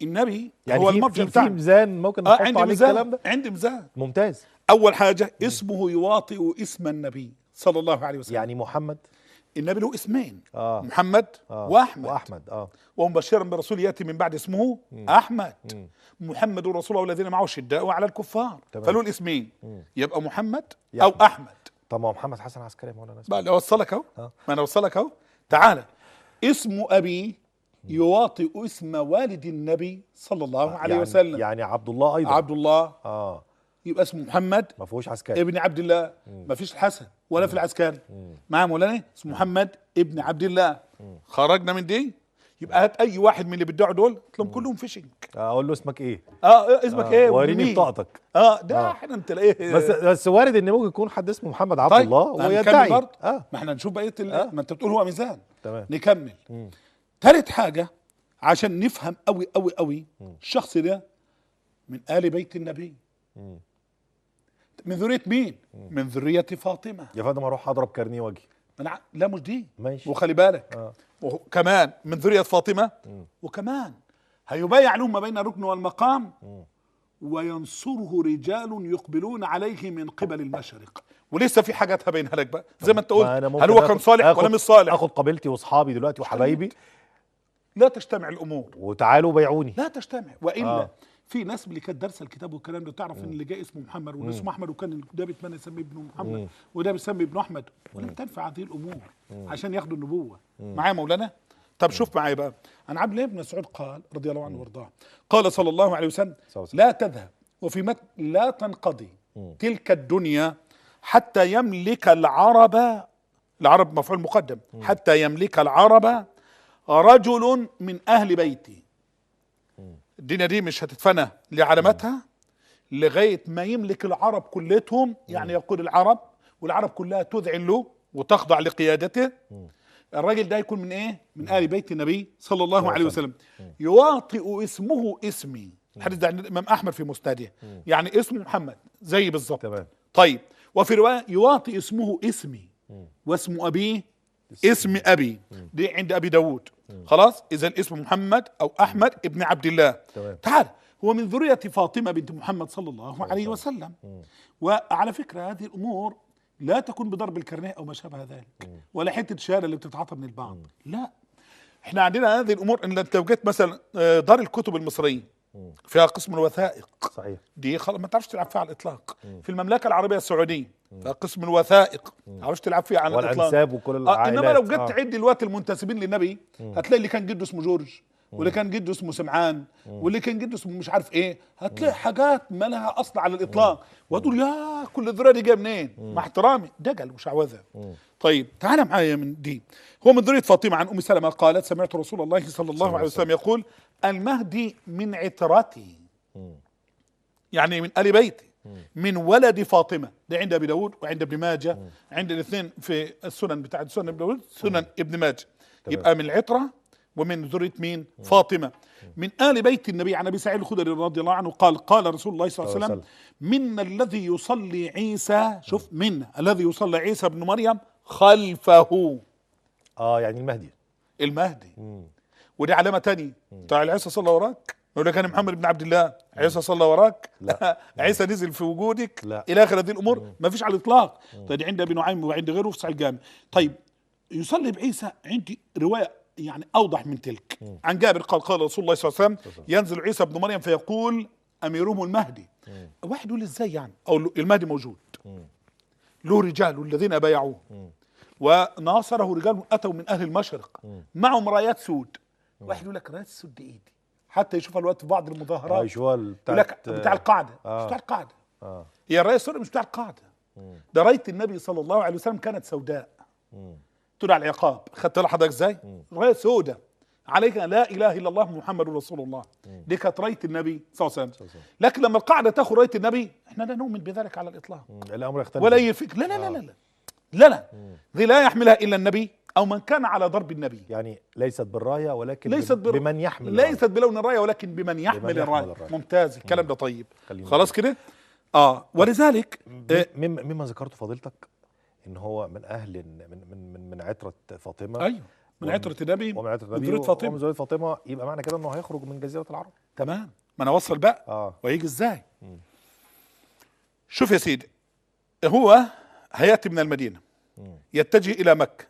النبي يعني هو في المرجع في, في بتاعنا ميزان ممكن اه نحط عندي عليه الكلام ميزان ده عندي ميزان ممتاز اول حاجه اسمه يواطئ اسم النبي صلى الله عليه وسلم يعني محمد النبي له اسمين اه محمد آه. واحمد واحمد اه ومبشرا برسول ياتي من بعد اسمه احمد محمد رسول الله والذين معه شداء على الكفار تمام. فله الاسمين يبقى محمد يا او أحمد. احمد طب ما هو محمد حسن عسكري يا مولانا بقى لو اوصلك اهو آه. ما انا اوصلك اهو تعالى اسم ابي يواطئ اسم والد النبي صلى الله عليه يعني وسلم يعني عبد الله ايضا عبد الله اه يبقى اسمه محمد ما فيهوش عسكري ابن عبد الله ما فيش الحسن ولا في العسكري معاه مولانا اسمه محمد ابن عبد الله خرجنا من دي يبقى هات اي واحد من اللي بيدعوا دول تلاقيهم كلهم فيشنج اقول له اسمك ايه اه اسمك آه، ايه وريني ومين؟ بطاقتك اه ده آه. احنا تلاقيه بس بس وارد ان ممكن يكون حد اسمه محمد عبد طيب الله هنكمل ويدعي برضه اه ما احنا نشوف بقيه ال- آه. ما انت بتقول هو ميزان تمام نكمل ثالث حاجه عشان نفهم قوي قوي قوي الشخص ده من ال بيت النبي من ذريه مين من ذريه فاطمه يا فندم هروح اضرب كارنيه واجي من ع... لا مش دي ماشي وخلي بالك آه. وكمان من ذريه فاطمه وكمان هيبايع له ما بين الركن والمقام وينصره رجال يقبلون عليه من قبل المشرق ولسه في حاجات هبينها لك بقى زي ما انت قلت ما أنا هل ممكن هو كان آخد- صالح ولا آخد- مش صالح اخد قبيلتي واصحابي دلوقتي وحبايبي لا تجتمع الامور وتعالوا بيعوني لا تجتمع والا آه. آه. في ناس اللي كانت دارسه الكتاب والكلام ده تعرف ان اللي جاي اسمه محمد واللي اسمه احمد وكان ده بيتمنى يسميه ابنه محمد وده بيسمي ابنه احمد ولم تنفع هذه الامور عشان ياخدوا النبوه معايا مولانا طب شوف معايا بقى عن عبد الله بن مسعود قال رضي الله عنه وارضاه قال صلى الله عليه وسلم صلى الله عليه وسلم. لا تذهب وفي متن لا تنقضي تلك الدنيا حتى يملك العرب العرب مفعول مقدم حتى يملك العرب رجل من اهل بيتي الدنيا دي مش هتتفنى لعلامتها لغايه ما يملك العرب كلتهم يعني يقول العرب والعرب كلها تذعن له وتخضع لقيادته الراجل ده يكون من ايه؟ من ال بيت النبي صلى الله عليه وسلم يواطئ اسمه اسمي الحديث ده عند الامام احمد في مسنده يعني اسمه محمد زي بالظبط تمام طيب وفي روايه يواطئ اسمه اسمي واسم ابيه اسم ابي دي عند ابي داود خلاص اذا اسم محمد او احمد ابن عبد الله تمام. تعال هو من ذريه فاطمه بنت محمد صلى الله عليه وسلم وعلى فكره هذه الامور لا تكون بضرب الكرنيه او ما شابه ذلك ولا حته الشهاده اللي بتتعاطى من البعض لا احنا عندنا هذه الامور ان انت لو جيت مثلا آه، دار الكتب المصريه فيها قسم الوثائق صحيح دي خلاص ما تعرفش تلعب فيها على الاطلاق في المملكه العربيه السعوديه فقسم الوثائق ما تعرفش تلعب فيها على الاطلاق والانساب وكل آه العائلات انما لو جيت آه. تعد الوقت المنتسبين للنبي هتلاقي اللي كان جده اسمه جورج واللي كان جده اسمه سمعان واللي كان جده اسمه مش عارف ايه هتلاقي حاجات ما لها اصل على الاطلاق وتقول يا كل الذريه دي جايه منين مع احترامي دجل وشعوذه طيب تعال معايا من دي هو من ذريه فاطمه عن ام سلمه قالت سمعت رسول الله صلى الله عليه وسلم يقول المهدي من عترتي يعني من ال بيتي من ولد فاطمه ده عند ابي داود وعند ابن ماجه عند الاثنين في السنن بتاعت سنن ابن داود سنن ابن ماجه يبقى من العتره ومن ذريه مين فاطمه من ال بيت النبي عن ابي سعيد الخدري رضي الله عنه قال قال رسول الله صلى الله عليه وسلم منا الذي يصلي عيسى شوف منا الذي يصلي عيسى ابن مريم خلفه اه يعني المهدي المهدي ودي علامه تانية تعال عيسى صلى وراك يقول لك انا محمد بن عبد الله عيسى صلى وراك لا. عيسى نزل في وجودك لا. الى اخر هذه الامور ما فيش على الاطلاق طيب عند ابي نعيم وعند غيره في صحيح الجامع طيب يصلي بعيسى عندي روايه يعني اوضح من تلك عن جابر قال قال رسول الله صلى الله عليه وسلم ينزل عيسى ابن مريم فيقول اميرهم المهدي واحد يقول ازاي يعني او المهدي موجود له رجال الذين بايعوه وناصره رجال اتوا من اهل المشرق معهم رايات سود واحد يقول لك رايات السود دي ايه دي حتى يشوفها الوقت في بعض اه المظاهرات يشوفها يقول بتاعت لك بتاع القاعده آه. مش بتاع القاعده اه هي الرايه السوداء مش بتاع القاعده ده رايه النبي صلى الله عليه وسلم كانت سوداء تدعى العقاب خدت بالك حضرتك ازاي؟ رايه سوداء عليك لا اله الا الله محمد رسول الله دي كانت رايه النبي صلى الله عليه وسلم لكن لما القاعده تاخذ رايه النبي احنا لا نؤمن بذلك على الاطلاق مم. الامر يختلف ولا اي فكر لا لا لا لا لا لا لا دي لا يحملها الا النبي او من كان على ضرب النبي يعني ليست بالرايه ولكن ليست بم- بر... بمن يحمل الراية. ليست بلون الرايه ولكن بمن يحمل, يحمل الرايه الراية. ممتاز الكلام ده طيب خلينا خلاص كده اه ولذلك آه مما مما ذكرته فضيلتك ان هو من اهل من من من, من عتره فاطمه ايوه من عترة النبي ومن عترة من النبي ذرية ومن فاطمة ذرية فاطمة يبقى معنى كده انه هيخرج من جزيرة العرب تمام ما انا اوصل بقى اه ويجي ازاي شوف يا سيدي هو هياتي من المدينه يتجه الى مكه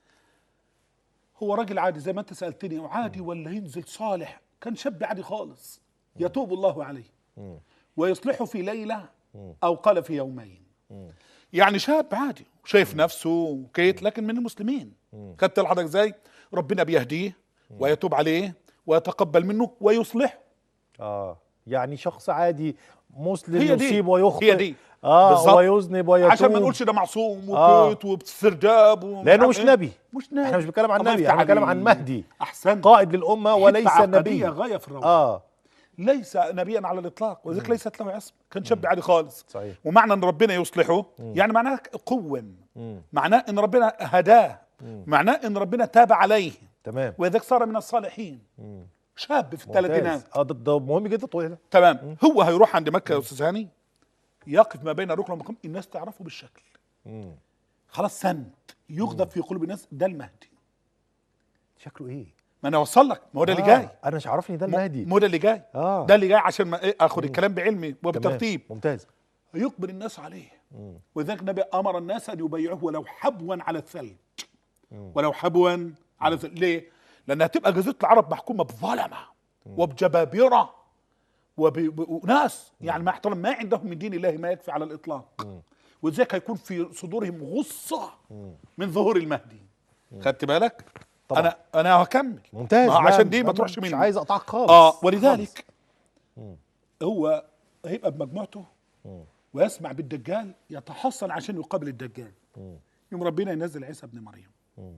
هو راجل عادي زي ما انت سالتني وعادي ولا ينزل صالح كان شاب عادي خالص يتوب الله عليه ويصلحه في ليله او قال في يومين يعني شاب عادي شايف نفسه وكيت لكن من المسلمين خدت لحضرتك ازاي ربنا بيهديه ويتوب عليه ويتقبل منه ويصلحه اه يعني شخص عادي مسلم هي دي يصيب ويخطئ هي دي اه بالظبط. ويذنب ويتوب عشان ما نقولش ده معصوم آه. وكيت وباسترداب ومش لانه عارف مش إيه. نبي مش نبي احنا مش بنتكلم عن الله نبي يفتح احنا بنتكلم عليك. عن مهدي احسنت قائد للامه وليس حتة عقدية نبيا غايه في الروعه اه ليس نبيا على الاطلاق وذلك ليست له اسم كان شاب عادي خالص صحيح. ومعنى ان ربنا يصلحه يعني معناه قوم مم. معناه ان ربنا هداه معناه ان ربنا تاب عليه تمام وذلك صار من الصالحين شاب في الثلاثينات ممتاز. اه ده, ده مهم جدا التوضيح ده تمام هو هيروح عند مكه يا استاذ هاني يقف ما بين الركن والمقام الناس تعرفه بالشكل مم. خلاص سند يغضب في قلوب الناس ده المهدي شكله ايه ما انا اوصل لك ما هو ده اللي آه، جاي انا مش عارفني ده المهدي ما هو ده اللي جاي اه ده اللي جاي عشان ما إيه اخد الكلام بعلمي تمام. وبترتيب ممتاز يقبل الناس عليه ولذلك النبي امر الناس ان يبايعوه ولو حبوا على الثلج ولو حبوا على الثلج ليه؟ لانها تبقى جزيره العرب محكومه بظلمه وبجبابره وب- وناس يعني ما احترم ما عندهم من دين الله ما يكفي على الاطلاق ولذلك هيكون في صدورهم غصه من ظهور المهدي خدت بالك؟ طبعا. انا انا هكمل ممتاز ما هو لا، عشان دي ما لا، تروحش مش مني عايز اقطعك خالص اه خالص. ولذلك هو هيبقى بمجموعته ويسمع بالدجال يتحصن عشان يقابل الدجال يوم ربنا ينزل عيسى ابن مريم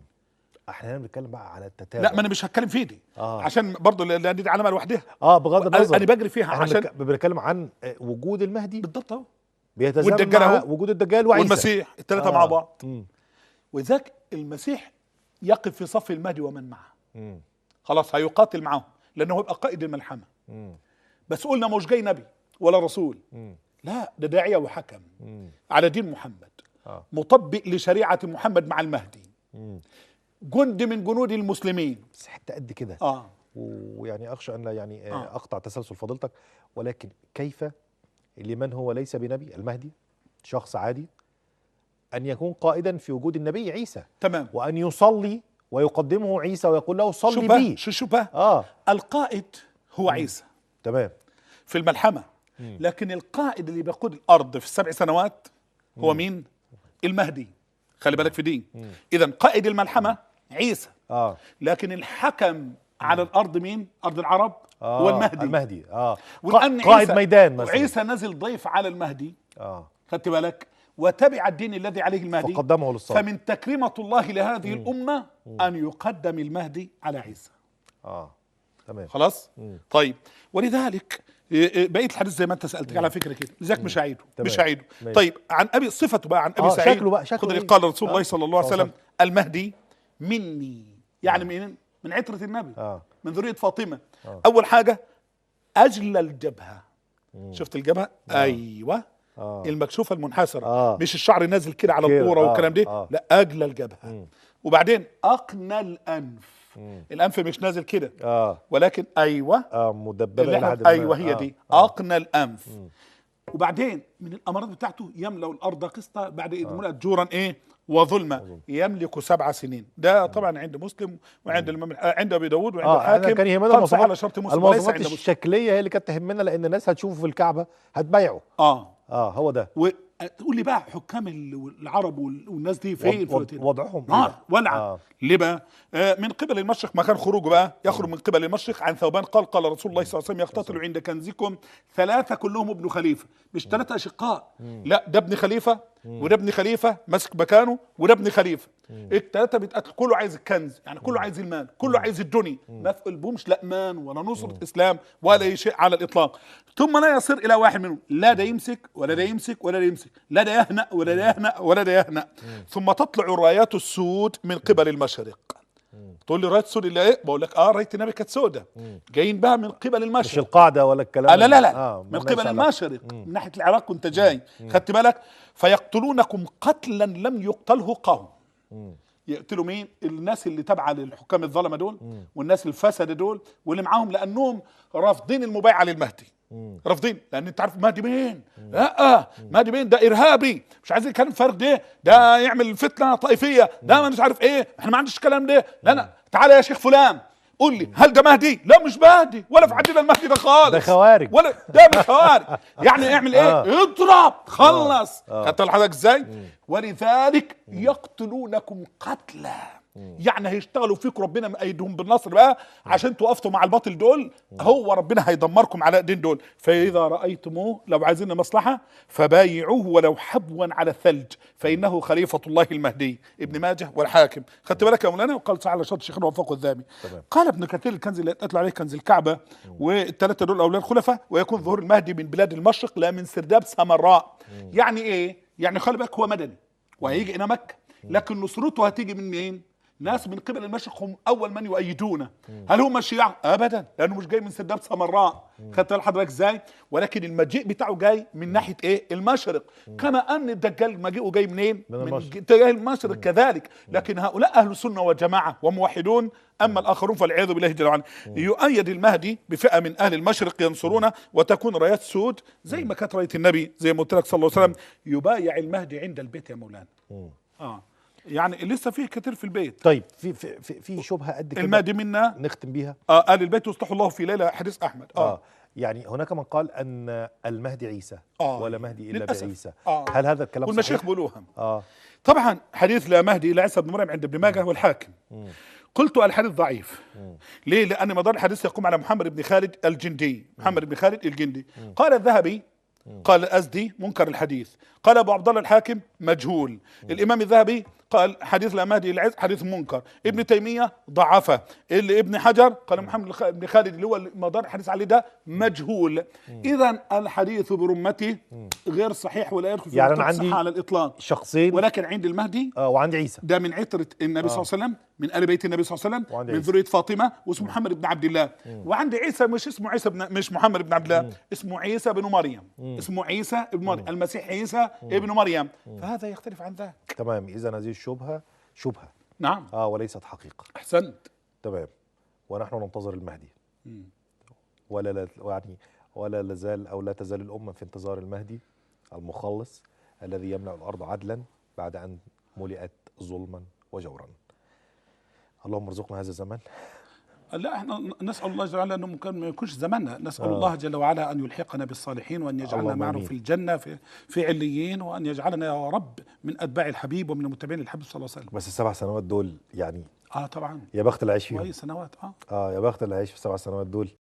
احنا بنتكلم بقى على التتابع لا ما انا مش هتكلم في دي آه. عشان برضه لان دي علامه لوحدها اه بغض النظر انا بجري فيها احنا عشان بنك- بنتكلم عن آه، وجود المهدي بالضبط اهو بيتزامن والدجال مع أهو. وجود الدجال وعيسى والمسيح الثلاثه آه. مع بعض مم. وذاك المسيح يقف في صف المهدي ومن معه مم. خلاص هيقاتل معهم لانه هيبقى قائد الملحمه مم. بس قلنا مش جاي نبي ولا رسول مم. لا ده داعيه وحكم مم. على دين محمد آه. مطبق لشريعه محمد مع المهدي مم. جند من جنود المسلمين بس حته قد كده اه ويعني اخشى ان لا يعني آه. آه. اقطع تسلسل فضيلتك ولكن كيف لمن هو ليس بنبي المهدي شخص عادي ان يكون قائدا في وجود النبي عيسى تمام وان يصلي ويقدمه عيسى ويقول له صلي شو بقى بي شو شو بقى اه القائد هو عيسى تمام في الملحمه لكن القائد اللي بيقود الارض في السبع سنوات هو مين المهدي خلي بالك في دي اذا قائد الملحمه عيسى اه لكن الحكم على الارض مين ارض العرب آه هو المهدي المهدي اه ولأن قا- قائد عيسى- ميدان مثلا وعيسى نزل ضيف على المهدي اه خدت بالك وتبع الدين الذي عليه المهدي فقدمه للصلاة فمن تكريمة الله لهذه الأمة أن يقدم المهدي على عيسى اه تمام خلاص طيب ولذلك إيه، إيه، بقيه الحديث زي ما انت سالتني على فكره كده لذلك مش هعيده تمام. مش هعيده ماشي. طيب عن ابي صفته بقى عن ابي آه، سعيد شكله بقى، شكله خد إيه؟ قال رسول الله آه. صلى الله عليه صلى الله وسلم المهدي مني يعني من من عتره النبي آه. من ذريه فاطمه اول حاجه اجل الجبهه شفت الجبهه ايوه آه. المكشوفه المنحسره آه. مش الشعر نازل كده على كده، القوره آه، والكلام ده آه. لا اجل الجبهه وبعدين اقنى الانف الانف مش نازل كده اه الى ايوه اه مدببه اللي الى احنا حد ما. ايوه هي آه. دي اقنى الانف وبعدين من الامارات بتاعته يملا الارض قسطا بعد اذ ملأت جورا ايه وظلمه يملك سبع سنين ده طبعا عند مسلم وعند الامام الح- عند ابي داود وعند اه الحاكم انا كان يهمنا قد صح على المواصفات شرط مسلم وليس المواصفات عند مسلم الشكليه هي اللي كانت تهمنا لان الناس هتشوفه في الكعبه هتبايعه اه اه هو ده وتقول لي بقى حكام ال- العرب وال- والناس دي فين وض- في وض- وضعهم نار إيه؟ ولعه آه. ليه بقى؟ آه من قبل المشرق ما كان خروجه بقى يخرج من قبل المشرق عن ثوبان قال قال رسول الله صلى الله عليه وسلم يقتتل عند كنزكم ثلاثه كلهم ابن خليفه مش ثلاثه اشقاء لا ده ابن خليفه وده ابن خليفه ماسك مكانه وده ابن خليفه الثلاثه بيتقتلوا كله عايز الكنز يعني كله عايز المال كله عايز الدنيا ما في قلبهمش لا امان ولا نصره اسلام ولا أي شيء على الاطلاق ثم لا يصير الى واحد منهم لا ده يمسك ولا ده يمسك ولا ده يمسك لا ده يهنأ ولا ده يهنأ ولا ده يهنأ ثم تطلع رايات السود من قبل المشرق تقول لي رايه السود اللي ايه بقول لك اه رايه النبي كانت سودة جايين بقى من قبل مش المشرق القاعده ولا الكلام آه لا لا لا آه من ملناش قبل علاقة. المشرق من ناحيه العراق وانت جاي خدت بالك فيقتلونكم قتلا لم يقتله قوم يقتلوا مين الناس اللي تابعه للحكام الظلمه دول والناس الفسد دول واللي معاهم لانهم رافضين المبايعه للمهدي رافضين لان انت عارف مهدي مين لا مهدي مين ده ارهابي مش عايزين الكلام الفارغ ده ده يعمل فتنه طائفيه ده مش عارف ايه احنا ما عندناش الكلام ده لا لا تعالى يا شيخ فلان قول لي هل ده مهدي؟ لا مش مهدي ولا في عندنا المهدي ده خالص ده خوارج. ولا ده مش خوارج يعني اعمل ايه؟ آه. اضرب خلص آه. خدت حضرتك ازاي؟ ولذلك يقتلونكم قتلا يعني هيشتغلوا فيكم ربنا مأيدهم بالنصر بقى عشان توقفتوا مع الباطل دول هو ربنا هيدمركم على ايدين دول فاذا رايتموه لو عايزين مصلحه فبايعوه ولو حبوا على الثلج فانه خليفه الله المهدي ابن ماجه والحاكم خدت بالك يا مولانا وقال تعالى شرط شيخنا وفقه الذهبي تمام. قال ابن كثير الكنز اللي اتقتل عليه كنز الكعبه والثلاثه دول اولاد خلفاء ويكون ظهور المهدي من بلاد المشرق لا من سرداب سمراء يعني ايه يعني خلي بالك هو مدني وهيجي الى مكه لكن نصرته هتيجي من مين ناس من قبل المشرق هم اول من يؤيدونه هل هم الشيعة ابدا لانه مش جاي من سداب سمراء خدت بال حضرتك ازاي ولكن المجيء بتاعه جاي من ناحيه ايه المشرق كما ان الدجال مجيئه جاي منين من المشرق. اتجاه المشرق كذلك لكن هؤلاء اهل سنه وجماعه وموحدون اما الاخرون فالعياذ بالله جل وعلا يؤيد المهدي بفئه من اهل المشرق ينصرونه وتكون رايات سود زي ما كانت رايه النبي زي ما قلت لك صلى الله عليه وسلم يبايع المهدي عند البيت يا مولانا اه يعني لسه فيه كتير في البيت طيب في في في, في شبهه قد كده المهدي منا نختم بيها آه آل البيت يصلح الله في ليله حديث احمد اه, اه يعني هناك من قال ان المهدي عيسى آه. ولا مهدي الا للأسف. بعيسى آه. هل هذا الكلام والمشايخ صحيح؟ بيقولوها اه طبعا حديث لا مهدي الا عيسى بن مريم عند ابن ماجه والحاكم قلت الحديث ضعيف ليه لان مدار الحديث يقوم على محمد بن خالد الجندي محمد بن خالد الجندي قال الذهبي قال الازدي منكر الحديث قال ابو عبد الله الحاكم مجهول الامام الذهبي قال حديث لا مهدي العز حديث منكر ابن تيميه ضعفه اللي ابن حجر قال محمد الخ- بن خالد اللي هو مدار الحديث عليه ده مجهول اذا الحديث برمته غير صحيح ولا يدخل في يعني مرتبة أنا عندي الصحة على الاطلاق شخصين ولكن عند المهدي آه وعندي عيسى ده من عترة النبي صلى الله عليه وسلم من آل بيت النبي صلى الله عليه وعند وسلم من عيسى. ذرية فاطمة واسمه محمد بن عبد الله وعند عيسى مش اسمه عيسى بن مش محمد بن عبد الله اسمه عيسى بن مريم اسمه عيسى ابن مريم المسيح عيسى ابن مريم فهذا يختلف عن ذاك تمام اذا هذه الشبهه شبهه نعم اه وليست حقيقه أحسنت تمام ونحن ننتظر المهدي ولا لا يعني ولا لازال او لا تزال الامه في انتظار المهدي المخلص الذي يملا الارض عدلا بعد ان ملئت ظلما وجورا اللهم ارزقنا هذا الزمان لا احنا نسال الله جل وعلا انه ممكن ما يكونش زماننا نسال آه. الله جل وعلا ان يلحقنا بالصالحين وان يجعلنا اللهم معه آمين. في الجنه في في عليين وان يجعلنا يا رب من اتباع الحبيب ومن المتبعين للحبيب صلى الله عليه وسلم بس السبع سنوات دول يعني اه طبعا يا بخت اللي عايش فيهم كويس سنوات اه اه يا بخت اللي عايش في السبع سنوات دول